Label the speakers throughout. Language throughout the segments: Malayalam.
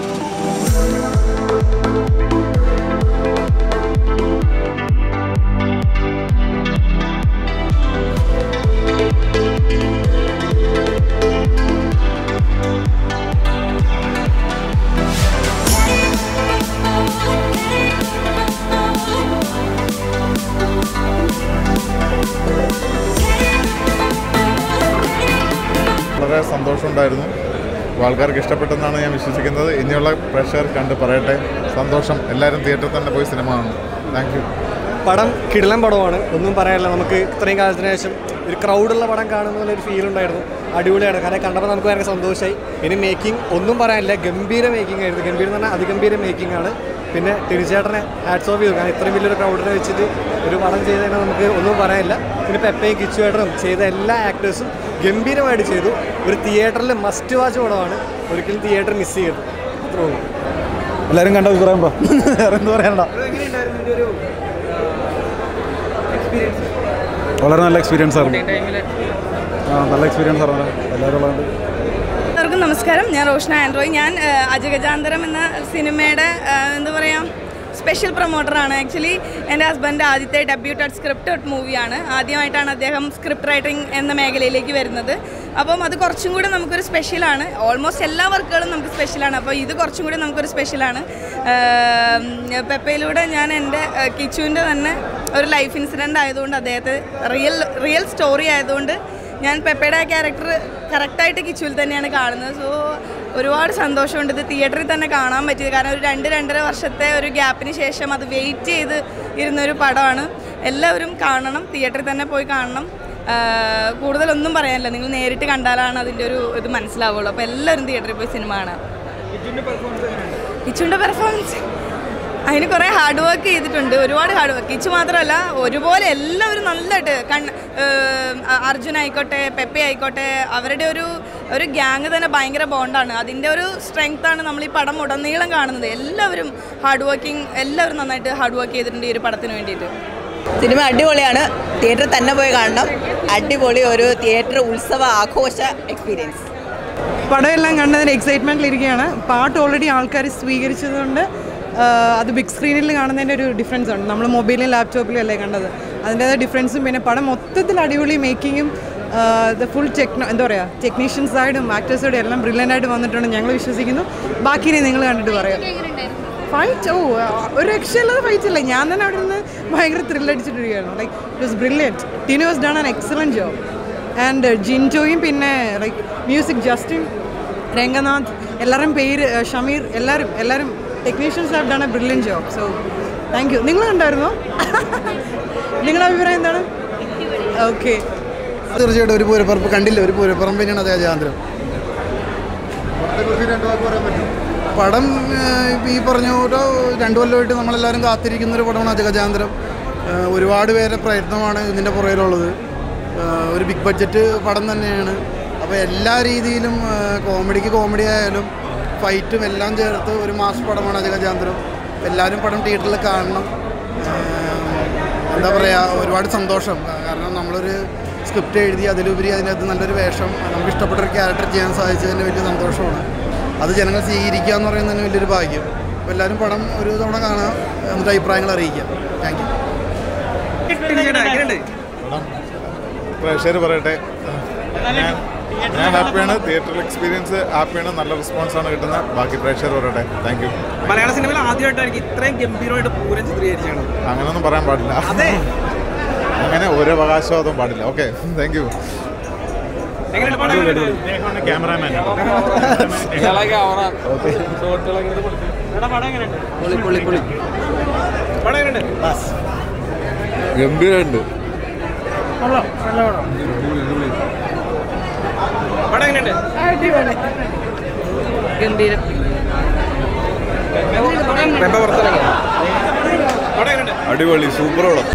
Speaker 1: വളരെ സന്തോഷമുണ്ടായിരുന്നു ആൾക്കാർക്ക് ഇഷ്ടപ്പെട്ടെന്നാണ് ഞാൻ വിശ്വസിക്കുന്നത് ഇനിയുള്ള പ്രേക്ഷകർ കണ്ട് പറയട്ടെ സന്തോഷം എല്ലാവരും തിയേറ്ററിൽ തന്നെ പോയി സിനിമ കാണും താങ്ക് യു
Speaker 2: പടം കിടിലൻ പടമാണ് ഒന്നും പറയാനില്ല നമുക്ക് ഇത്രയും കാലത്തിന് ശേഷം ഒരു ക്രൗഡുള്ള പടം കാണുന്ന ഒരു ഫീൽ ഉണ്ടായിരുന്നു അടിപൊളിയാണ് കാരണം കണ്ടപ്പോൾ നമുക്ക് ഭയങ്കര സന്തോഷമായി ഇനി മേക്കിംഗ് ഒന്നും പറയാനില്ല ഗംഭീര മേക്കിംഗ് ആയിരുന്നു ഗംഭീരം എന്ന് പറഞ്ഞാൽ അതിഗംഭീര മേക്കിംഗ് ആണ് പിന്നെ തിരിച്ചേട്ടനെ ഹാറ്റ്സ് ഓഫ് ചെയ്തു കാരണം ഇത്രയും വലിയൊരു ക്രൗഡിനെ വെച്ചിട്ട് ഒരു പടം ചെയ്തതിനെ നമുക്ക് ഒന്നും പറയാനില്ല പിന്നെ പെപ്പയും കിച്ചുവേട്ടനും ചെയ്ത എല്ലാ ആക്ടേഴ്സും ഗംഭീരമായിട്ട് ചെയ്തു ഒരു തിയേറ്ററിൽ മസ്റ്റ് വാച്ച് പടമാണ് ഒരിക്കലും തിയേറ്റർ മിസ് ചെയ്യരുത് അത്രേ ഉള്ളൂ
Speaker 3: എല്ലാവരും കണ്ട അഭിപ്രായം പറ വേറെ എന്ത് പറയാനണ്ട വളരെ നല്ല എക്സ്പീരിയൻസ് ആയിരുന്നു ആ നല്ല എക്സ്പീരിയൻസ് ആയിരുന്നു എല്ലാവരും ഉള്ളതുകൊണ്ട്
Speaker 4: എല്ലാവർക്കും നമസ്കാരം ഞാൻ റോഷന ആൻഡ്രോയ് ഞാൻ ആ, അജഗജാന്തരം എന്ന സിനിമയുടെ ആ, എന്താ പറയുക സ്പെഷ്യൽ പ്രൊമോട്ടറാണ് ആക്ച്വലി എൻ്റെ ഹസ്ബൻഡ് ആദ്യത്തെ ഡെബ്യൂട്ടഡ് സ്ക്രിപ്റ്റഡ് മൂവിയാണ് ആദ്യമായിട്ടാണ് അദ്ദേഹം സ്ക്രിപ്റ്റ് റൈറ്റിംഗ് എന്ന മേഖലയിലേക്ക് വരുന്നത് അപ്പം അത് കുറച്ചും കൂടി നമുക്കൊരു സ്പെഷ്യലാണ് ഓൾമോസ്റ്റ് എല്ലാ വർക്കുകളും നമുക്ക് സ്പെഷ്യലാണ് അപ്പോൾ ഇത് കുറച്ചും കൂടി നമുക്കൊരു സ്പെഷ്യലാണ് പെപ്പയിലൂടെ ഞാൻ എൻ്റെ കിച്ചുവിൻ്റെ തന്നെ ഒരു ലൈഫ് ഇൻസിഡൻ്റ് ആയതുകൊണ്ട് അദ്ദേഹത്തെ റിയൽ റിയൽ സ്റ്റോറി ആയതുകൊണ്ട് ഞാൻ പെപ്പയുടെ ആ ക്യാരക്ടർ കറക്റ്റായിട്ട് കിച്ചുവിൽ തന്നെയാണ് കാണുന്നത് സോ ഒരുപാട് സന്തോഷമുണ്ട് ഇത് തിയേറ്ററിൽ തന്നെ കാണാൻ പറ്റിയത് കാരണം ഒരു രണ്ട് രണ്ടര വർഷത്തെ ഒരു ഗ്യാപ്പിന് ശേഷം അത് വെയിറ്റ് ചെയ്ത് ഇരുന്നൊരു പടമാണ് എല്ലാവരും കാണണം തിയേറ്ററിൽ തന്നെ പോയി കാണണം ആഹ് കൂടുതലൊന്നും പറയാനില്ല നിങ്ങൾ നേരിട്ട് കണ്ടാലാണ് അതിൻ്റെ ഒരു ഇത് മനസ്സിലാവുള്ളൂ അപ്പോൾ എല്ലാവരും തിയേറ്ററിൽ പോയി സിനിമ കാണാം കിച്ചുവിൻ്റെ പെർഫോമൻസ് അതിന് കുറേ ഹാർഡ് വർക്ക് ചെയ്തിട്ടുണ്ട് ഒരുപാട് ഹാർഡ് വർക്ക് കിച്ചു മാത്രമല്ല ഒരുപോലെ എല്ലാവരും നല്ലതായിട്ട് കൺ ഏഹ് അർജുൻ ആയിക്കോട്ടെ പെപ്പെ ആയിക്കോട്ടെ അവരുടെ ഒരു ഒരു ഗ്യാങ് തന്നെ ഭയങ്കര ബോണ്ടാണ് അതിൻ്റെ ഒരു സ്ട്രെങ്ത്താണ് നമ്മൾ ഈ പടം ഉടനീളം കാണുന്നത് എല്ലാവരും ഹാർഡ് വർക്കിംഗ് എല്ലാവരും നന്നായിട്ട് ഹാർഡ് വർക്ക് ചെയ്തിട്ടുണ്ട് ഈ ഒരു പടത്തിന് വേണ്ടിയിട്ട്
Speaker 5: സിനിമ അടിപൊളിയാണ് തിയേറ്ററിൽ തന്നെ പോയി കാണണം അടിപൊളി ഒരു തിയേറ്റർ ഉത്സവ ആഘോഷ എക്സ്പീരിയൻസ്
Speaker 6: പടമെല്ലാം കണ്ടതിന് എക്സൈറ്റ്മെൻറ്റിൽ ഇരിക്കുകയാണ് പാട്ട് ഓൾറെഡി ആൾക്കാർ സ്വീകരിച്ചതുകൊണ്ട് ആ, അത് ബിഗ് സ്ക്രീനിൽ കാണുന്നതിൻ്റെ ഒരു ഡിഫറൻസ് ഉണ്ട് നമ്മൾ മൊബൈലിലും ലാപ്ടോപ്പിലും അല്ലേ കണ്ടത് അതിൻ്റേതായ ഡിഫറൻസും പിന്നെ പടം മൊത്തത്തിൽ അടിപൊളി മേക്കിങ്ങും ദ ഫുൾ ടെക്നോ എന്താ പറയുക ടെക്നീഷ്യൻ സൈഡും ആക്ടേഴ്സ് സൈഡും എല്ലാം ബ്രില്യൻ്റ് ആയിട്ട് വന്നിട്ടുണ്ട് ഞങ്ങൾ വിശ്വസിക്കുന്നു ബാക്കി ഇനി നിങ്ങൾ കണ്ടിട്ട് പറയാം ഫൈറ്റ് ഓ ഒരു രക്ഷയില്ലാതെ ഫൈറ്റ് ഇല്ല ഞാൻ തന്നെ അവിടെ നിന്ന് ഭയങ്കര ത്രില്ലടിച്ചിട്ടിരിക്കുകയായിരുന്നു like it was brilliant Tinu was done an excellent job and ജിൻജോയും പിന്നെ ലൈക്ക് മ്യൂസിക് ജസ്റ്റിൻ രംഗനാഥ് എല്ലാവരും പേര് ഏഹ്, ഷമീർ എല്ലാവരും എല്ലാവരും technicians have done a brilliant job so thank you നിങ്ങൾ കണ്ടായിരുന്നോ നിങ്ങളുടെ അഭിപ്രായം എന്താണ് ഓക്കെ
Speaker 7: തീർച്ചയായിട്ടും ഒരു പൂരപ്പറമ്പ് കണ്ടില്ല ഒരു പൂരപ്പറമ്പ് തന്നെയാണ് അദ്ദേഹം ജാന്തരം പടം ഏഹ്, ഇപ്പം ഈ പറഞ്ഞ പോലെ രണ്ടു കൊല്ലമായിട്ട് നമ്മളെല്ലാവരും കാത്തിരിക്കുന്ന ഒരു പടമാണ് അജഗജാന്തരം ഏഹ്, ഒരുപാട് പേരുടെ പ്രയത്നമാണ് ഇതിൻ്റെ പുറകിലുള്ളത് ഏഹ്, ഒരു ബിഗ് ബഡ്ജറ്റ് പടം തന്നെയാണ് അപ്പോൾ എല്ലാ രീതിയിലും ഏഹ്, കോമഡിക്ക് കോമഡി ആയാലും ഫൈറ്റും എല്ലാം ചേർത്ത് ഒരു മാസ് പടമാണ് അജഗജാന്തരം എല്ലാവരും പടം തിയേറ്ററിൽ കാണണം ഏഹ്, എന്താ പറയുക ഒരുപാട് സന്തോഷം കാരണം നമ്മളൊരു സ്ക്രിപ്റ്റ് എഴുതി അതിലുപരി അതിനകത്ത് നല്ലൊരു വേഷം നമുക്ക് ഇഷ്ടപ്പെട്ട ഒരു ക്യാരക്ടർ ചെയ്യാൻ സാധിച്ചതിന് വലിയ സന്തോഷമാണ് അത് ജനങ്ങൾ സ്വീകരിക്കുക എന്ന് പറയുന്നത് തന്നെ വലിയൊരു ഭാഗ്യം അപ്പോൾ എല്ലാവരും പടം ഒരു തവണ കാണുക എന്നിട്ട് അഭിപ്രായങ്ങൾ അറിയിക്കുക താങ്ക് യു
Speaker 1: പ്രേക്ഷകർ പറയട്ടെ ഞാൻ ഞാൻ ഹാപ്പിയാണ് തിയേറ്ററിൽ എക്സ്പീരിയൻസ് ഹാപ്പിയാണ് നല്ല റെസ്പോൺസാണ് കിട്ടുന്നത് ബാക്കി പ്രേക്ഷകർ പറയട്ടെ താങ്ക് യു
Speaker 8: മലയാള സിനിമയിൽ ആദ്യമായിട്ടായിരിക്കും ഇത്രയും ഗംഭീരമായിട്ട് പൂരം ചിത്രീകരിച്ചാണ്
Speaker 1: അങ്ങനൊന്നും പറയാൻ പാടില്ല
Speaker 8: അതെ
Speaker 1: അങ്ങനെ ഒരു അവകാശവാദവും പാടില്ല ഓക്കെ താങ്ക് യു
Speaker 8: എങ്ങനെയുണ്ട് പടം എങ്ങനെയുണ്ട്?
Speaker 1: ക്യാമറാമാൻ
Speaker 8: എടാ, പടം എങ്ങനെയുണ്ട് പടം എങ്ങനെയുണ്ട്
Speaker 1: ഗംഭീരമുണ്ട്
Speaker 8: പടം എങ്ങനെയുണ്ട്
Speaker 4: ഗംഭീരം
Speaker 8: പെപ്പ പുറത്തിറങ്ങി പടം എങ്ങനെയുണ്ട്
Speaker 1: അടിപൊളി സൂപ്പർ പടം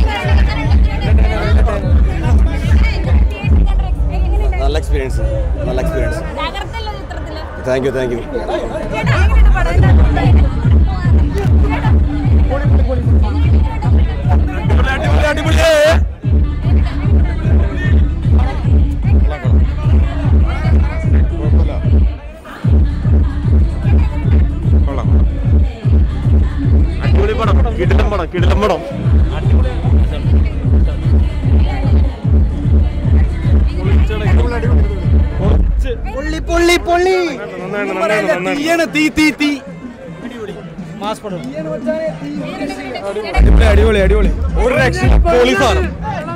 Speaker 3: നല്ല എക്സ്പീരിയൻസ് നല്ല experience thank you thank you
Speaker 1: കുഴപ്പമില്ല
Speaker 9: കിടിലം പടം കിടിലം പടം
Speaker 2: പൊള്ളി പൊള്ളി പൊള്ളി
Speaker 9: നന്നായിട്ട് നന്നായിട്ട് നന്നായിട്ട്
Speaker 2: തീ തീ തീ മാസ് പടം അടിപൊളി അടിപൊളി അടിപൊളി ഒരു രക്ഷ പൊളി സാധനം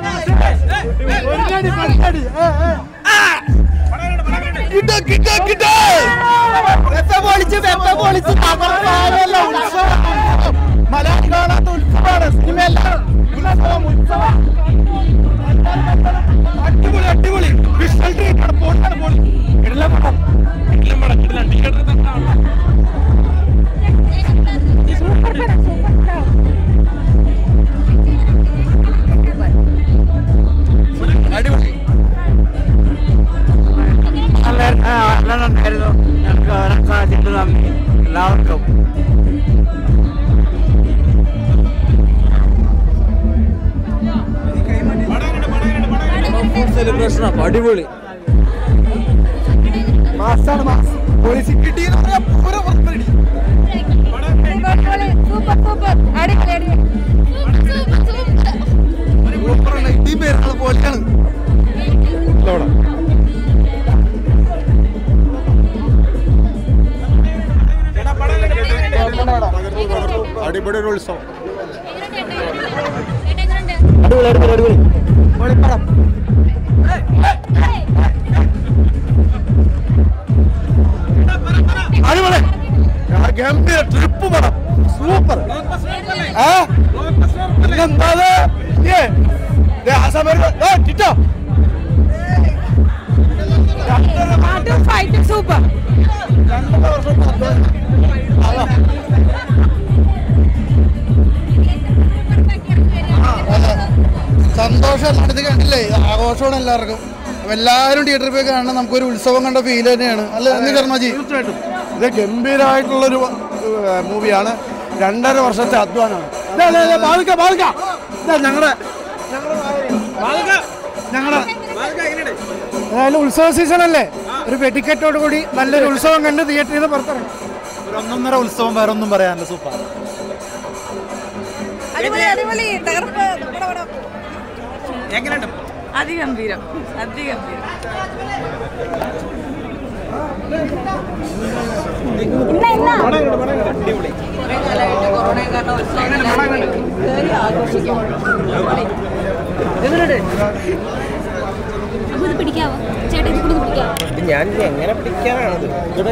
Speaker 8: എല്ലാവർക്കും
Speaker 2: സെലിബ്രേഷൻ അടിപൊളി
Speaker 8: മാസാണ് മാസ് പോലീസ് കിട്ടിയെന്ന് പറഞ്ഞാൽ പൂര പുറത്തടി സൂപ്പറാണ് ഈ പേരാണ് പോലെയാണ്
Speaker 1: അടിപൊളി ഒരു ഉത്സവം
Speaker 2: അടിപൊളി അടിപൊളി അടിപൊളി
Speaker 8: അടിപൊളി ഗംഭീര ട്രിപ്പ് പടം സൂപ്പർ ആ പിന്നെന്താ ഏ ദേ ആ സമയം ഏ കിട്ടോ
Speaker 6: സൂപ്പർ
Speaker 7: സന്തോഷം എല്ലായിടത്തും കണ്ടില്ലേ ഇത് ആഘോഷമാണ് എല്ലാവർക്കും അപ്പൊ എല്ലാവരും തിയേറ്ററിൽ പോയി കാണണം നമുക്കൊരു ഉത്സവം കണ്ട ഫീൽ തന്നെയാണ് അല്ലേ എന്ന് ശർമ്മജി
Speaker 8: തീർച്ചയായിട്ടും ഇത് ഗംഭീരമായിട്ടുള്ളൊരു മൂവിയാണ് രണ്ടര വർഷത്തെ അധ്വാനമാണ് ബാധിക്ക ബാധിക്ക ഞങ്ങളുടെ ഞങ്ങളുടെ അതായത് ഉത്സവ സീസൺ അല്ലേ ഒരു വെടിക്കെട്ടോട് കൂടി നല്ലൊരു ഉത്സവം കണ്ട് തിയേറ്ററിൽ നിന്ന് പുറത്തിറങ്ങും
Speaker 7: ഒരു ഒന്നൊന്നര ഉത്സവം വേറെ ഒന്നും പറയാനില്ല സൂപ്പർ
Speaker 4: അടിപൊളി അടിപൊളി തകർപ്പ് നമ്മുടെ പടം
Speaker 8: എങ്ങനെയുണ്ട്
Speaker 4: അതിഗംഭീരം അതിഗംഭീരം
Speaker 10: ഇത് പിടിക്കാവോ ചേട്ടാ ഇത് കൂടി പിടിക്കാവോ
Speaker 8: ഞാൻ എങ്ങനെ പിടിക്കാനാണത്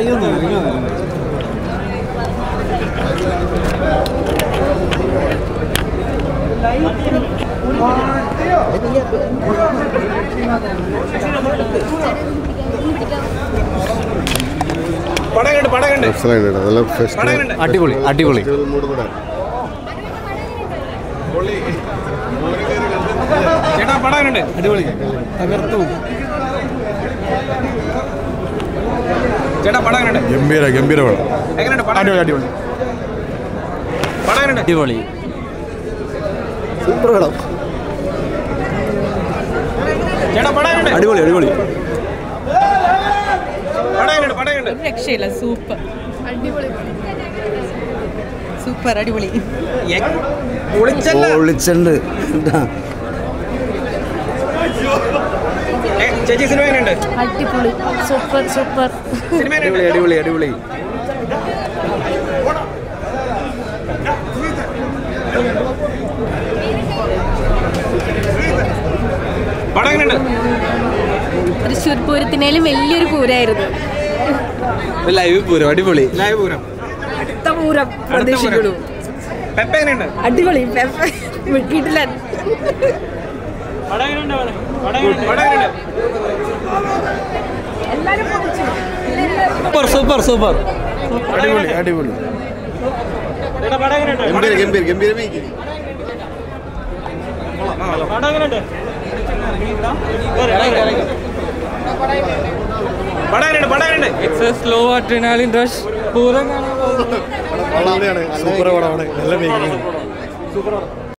Speaker 8: പടകണ്ട് പടകണ്ട്
Speaker 1: നല്ല ഫെസ്റ്റിവൽ
Speaker 2: അടിപൊളി അടിപൊളി
Speaker 1: മൂഡ് കൂടെ
Speaker 8: ചേട്ടാ പടകണ്ട്
Speaker 2: അടിപൊളി തകർത്തു
Speaker 8: ചേട്ടാ പടകണ്ട്
Speaker 1: ഗംഭീര ഗംഭീര പടം
Speaker 8: എങ്ങനെയുണ്ട് പടകണ്ട്
Speaker 1: അടിപൊളി
Speaker 8: പടകണ്ട്
Speaker 2: അടിപൊളി
Speaker 9: സൂപ്പർ പടം
Speaker 8: ചേട്ടാ പടകണ്ട്
Speaker 9: അടിപൊളി അടിപൊളി
Speaker 8: പടകണ്ട് പടകണ്ട്
Speaker 6: രക്ഷയില്ല സൂപ്പർ സൂപ്പർ അടിപൊളി
Speaker 8: പൊളിച്ചല്ല
Speaker 9: വിളിച്ചിട്ടുണ്ട്
Speaker 8: ഏ, ചേച്ചി സിനിമ എങ്ങനെയുണ്ട്
Speaker 10: അടിപൊളി സൂപ്പർ സൂപ്പർ
Speaker 8: സിനിമ എങ്ങനെയുണ്ട്
Speaker 9: അടിപൊളി അടിപൊളി
Speaker 8: പടം എങ്ങനെയുണ്ട്
Speaker 10: തൃശ്ശൂർ പൂരത്തിനേലും വലിയൊരു പൂരായിരുന്നു
Speaker 9: ലൈവ് പൂരം അടിപൊളി
Speaker 8: ലൈവ് പൂരം
Speaker 4: അടുത്ത പൂരം
Speaker 8: പ്രതീക്ഷിക്കുന്നു പെപ്പ എങ്ങനെയുണ്ട്
Speaker 4: അടിപൊളി കിട്ടില്ല
Speaker 8: പടം എങ്ങനെയുണ്ട്
Speaker 2: സൂപ്പർ സൂപ്പർ സൂപ്പർ
Speaker 9: അടിപൊളി അടിപൊളി
Speaker 8: ചേട്ടാ പടം എങ്ങനെയുണ്ട്
Speaker 1: ഗംഭീര ഗംഭീര ഗംഭീര മേക്കിംഗ്
Speaker 8: പടം എങ്ങനെയുണ്ട് പടം എങ്ങനെയുണ്ട് പടം എങ്ങനെയുണ്ട്
Speaker 2: സ്ലോ അഡ്രിനാലിൻ റഷ് പൂരം കാണാൻ
Speaker 9: സൂപ്പർ പടമാണ് നല്ല മേക്കിംഗ്